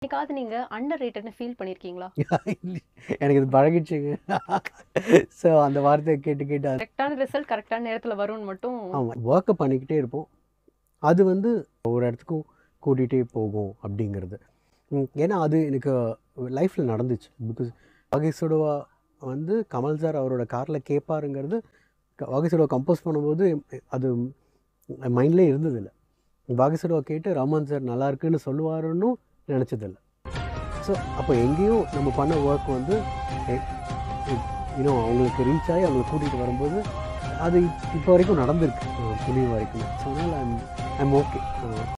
என்னைக்காவது நீங்க under ரேட்டட்னு feel பண்ணியிருக்கீங்களா எனக்கு இது பழகிடுச்சுங்க ஸோ அந்த வார்த்தையை கேட்டு கேட்டு அது கரெக்டான ரிசல்ட் கரெக்டான நேரத்துல வரும்னு மட்டும் ஆமாம் ஒர்க்கை பண்ணிக்கிட்டே இருப்போம் அது வந்து ஒரு இடத்துக்கும் கூட்டிகிட்டே போகும் அப்படிங்கிறது ம், ஏன்னா அது எனக்கு லைஃப்பில் நடந்துச்சு பிகாஸ் வாகிசுடவா வந்து கமல் சார் அவரோட காரில் கேட்பாருங்கிறது வாகிசுடவா கம்போஸ் பண்ணும்போது அது மைண்ட்லேயே இருந்ததில்லை வாகிசுடவா கேட்டு ரமன் சார் நல்லா இருக்குன்னு சொல்லுவாருன்னு நினச்சதில்லை ஸோ அப்போ எங்கேயும் நம்ம பண்ண ஒர்க் வந்து இன்னும் அவங்களுக்கு ரீச் ஆகி அவங்களை கூட்டிகிட்டு வரும்போது அது இப்போ வரைக்கும் நடந்திருக்கு அஹ் புலி வரைக்கும் ஸோ அதனால் ஐம் ஐம் ஓகே